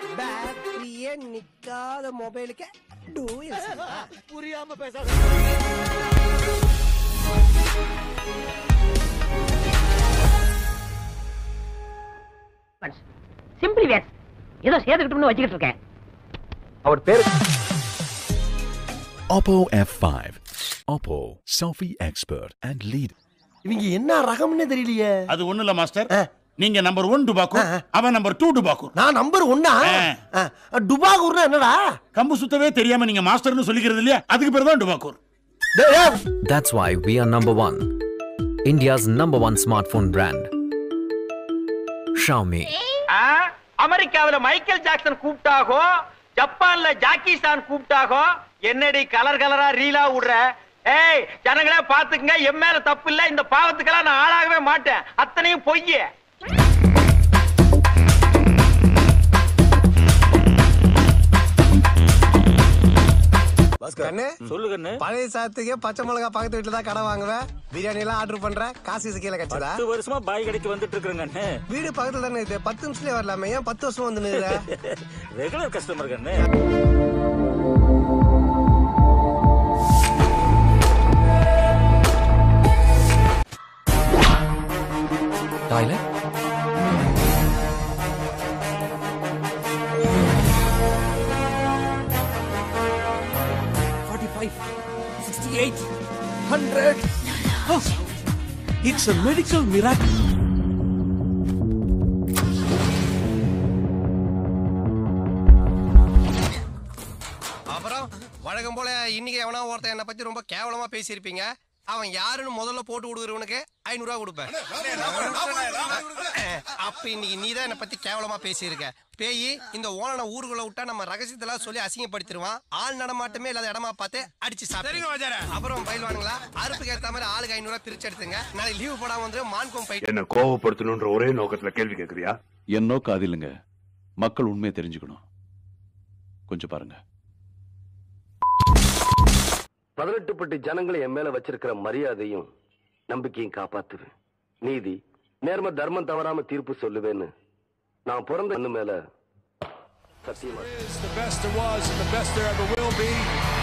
பேட்டரியே நிக்காத மொபைலுக்கு டூயல் புரியாம பேசாத சிம்பிளி வேட் ஏதோ சேர்த்துக்கிட்டோம்னு வச்சுக்கிட்டு இருக்கேன் அவர் பேரு Oppo F5. Oppo selfie expert and lead. இவங்க என்ன ரகம்னு தெரியலையே அது ஒண்ணு இல்ல மாஸ்டர் நீங்க நம்பர் ஒன் டுபாக்கூர் அவன் நம்பர் டூ டுபாக்கூர் நான் நம்பர் ஒன்னா டுபாகூர்னா என்னடா கம்பு சுத்தவே தெரியாம நீங்க மாஸ்டர்னு சொல்லிக்கிறது இல்லையா அதுக்கு பேர் தான் டுபாக்கூர் That's why we are number one. India's number one smartphone brand. Xiaomi. அமெரிக்காவுல மைக்கேல் ஜாக்சன் கூப்பிட்டாகோ ஜப்பான்ல ஜாக்கி சான் கூப்பிட்டாகோ என்னடி கலர் கலரா ரீலா விடுற ஏய் ஜனங்களே பாத்துக்கங்க என் மேல தப்பு இல்ல இந்த பாவத்துக்கெல்லாம் நான் ஆளாகவே மாட்டேன் அத்தனையும் பொய்யே கண்ணு சொல்லு கண்ணு பழைய சாத்துக்கே பச்சை மிளகா பக்கத்து வீட்டுல தான் கடை வாங்குவேன் பிரியாணி எல்லாம் ஆர்டர் பண்ற காசு கீழே கட்சதா வருஷமா பாய் கடைக்கு வந்துட்டு இருக்கிறேன் கண்ணு வீடு பக்கத்துல தானே இது பத்து நிமிஷத்துலயே வரலாமே ஏன் பத்து வருஷம் வந்து நிறுற ரெகுலர் கஸ்டமர் கண்ணு Toilet? It's a medical miracle. அப்புறம் வழக்கம் போல இன்னைக்கு எவனா ஒருத்தன் என்னை பத்தி ரொம்ப கேவலமா பேசியிருப்பீங்க அவன் யாருன்னு முதல்ல போட்டு கொடுக்குறவனுக்கு ஐநூறு ரூபா கொடுப்பேன் அப்ப இன்னைக்கு நீ தான் என்னை பத்தி கேவலமா பேசியிருக்க பேய் இந்த ஓனனை ஊருக்குள்ள விட்டா நம்ம ரகசியத்தெல்லாம் சொல்லி அசிங்கப்படுத்திடுவான் ஆள் நடமாட்டமே இல்லாத இடமா பார்த்து அடிச்சு சாப்பிடுங்க அப்புறம் பயில்வானுங்களா அறுப்புக்கு ஏற்ற மாதிரி ஆளுக்கு ஐநூறு ரூபா பிரிச்சு எடுத்துங்க நாளைக்கு லீவு போடாம வந்து மான்கோம் போயிட்டு என்ன கோவப்படுத்தணும்ன்ற ஒரே நோக்கத்துல கேள்வி கேக்குறியா என் நோக்கம் அது இல்லைங்க மக்கள் உண்மையை தெரிஞ்சுக்கணும் கொஞ்சம் பாருங்க பதினெட்டு பட்டி ஜனங்களை என் மேல வச்சிருக்கிற மரியாதையும் நம்பிக்கையும் காப்பாத்துவேன் நீதி நேர்ம தர்மம் தவறாம தீர்ப்பு சொல்லுவேன்னு நான் பிறந்த அண்ணு மேல சத்தியமா the best there was and the best there ever will be.